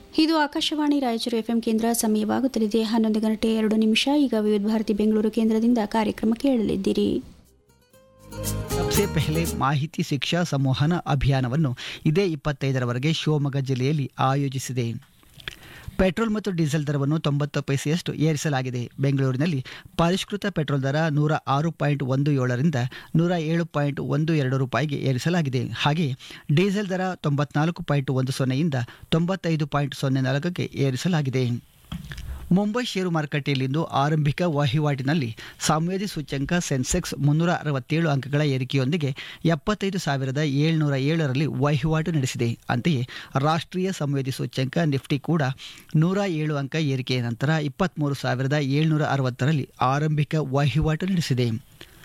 ಇದು ಆಕಾಶವಾಣಿ ರಾಯಚೂರು ಎಫ್ಎಂ ಕೇಂದ್ರ ಸಮಯವಾಗುತ್ತಲಿದೆ ಹನ್ನೊಂದು ಗಂಟೆ ಎರಡು ನಿಮಿಷ ಈಗ ವಿವಿಧ ಭಾರತಿ ಬೆಂಗಳೂರು ಕೇಂದ್ರದಿಂದ ಕಾರ್ಯಕ್ರಮ ಕೇಳಲಿದ್ದೀರಿ ಸಬ್ಸೆ ಪೆಹಲೆ ಮಾಹಿತಿ ಶಿಕ್ಷಾ ಸಂವಹನ ಅಭಿಯಾನವನ್ನು ಇದೇ ಇಪ್ಪತ್ತೈದರವರೆಗೆ ಶಿವಮೊಗ್ಗ ಜಿಲ್ಲೆಯಲ್ಲಿ ಆಯೋಜಿಸಿದೆ ಪೆಟ್ರೋಲ್ ಮತ್ತು ಡೀಸೆಲ್ ದರವನ್ನು ತೊಂಬತ್ತು ಪೈಸೆಯಷ್ಟು ಏರಿಸಲಾಗಿದೆ ಬೆಂಗಳೂರಿನಲ್ಲಿ ಪರಿಷ್ಕೃತ ಪೆಟ್ರೋಲ್ ದರ ನೂರ ಆರು ಪಾಯಿಂಟ್ ಒಂದು ಏಳರಿಂದ ನೂರ ಏಳು ಪಾಯಿಂಟ್ ಒಂದು ಎರಡು ರೂಪಾಯಿಗೆ ಏರಿಸಲಾಗಿದೆ ಹಾಗೆಯೇ ಡೀಸೆಲ್ ದರ ತೊಂಬತ್ನಾಲ್ಕು ಪಾಯಿಂಟ್ ಒಂದು ಸೊನ್ನೆಯಿಂದ ತೊಂಬತ್ತೈದು ಪಾಯಿಂಟ್ ಸೊನ್ನೆ ನಾಲ್ಕಕ್ಕೆ ಏರಿಸಲಾಗಿದೆ ಮುಂಬೈ ಷೇರು ಮಾರುಕಟ್ಟೆಯಲ್ಲಿಂದು ಆರಂಭಿಕ ವಹಿವಾಟಿನಲ್ಲಿ ಸಂವೇದಿ ಸೂಚ್ಯಂಕ ಸೆನ್ಸೆಕ್ಸ್ ಮುನ್ನೂರ ಅರವತ್ತೇಳು ಅಂಕಗಳ ಏರಿಕೆಯೊಂದಿಗೆ ಎಪ್ಪತ್ತೈದು ಸಾವಿರದ ಏಳ್ನೂರ ಏಳರಲ್ಲಿ ವಹಿವಾಟು ನಡೆಸಿದೆ ಅಂತೆಯೇ ರಾಷ್ಟ್ರೀಯ ಸಂವೇದಿ ಸೂಚ್ಯಂಕ ನಿಫ್ಟಿ ಕೂಡ ನೂರ ಏಳು ಅಂಕ ಏರಿಕೆಯ ನಂತರ ಇಪ್ಪತ್ತ್ಮೂರು ಸಾವಿರದ ಏಳ್ನೂರ ಅರವತ್ತರಲ್ಲಿ ಆರಂಭಿಕ ವಹಿವಾಟು ನಡೆಸಿದೆ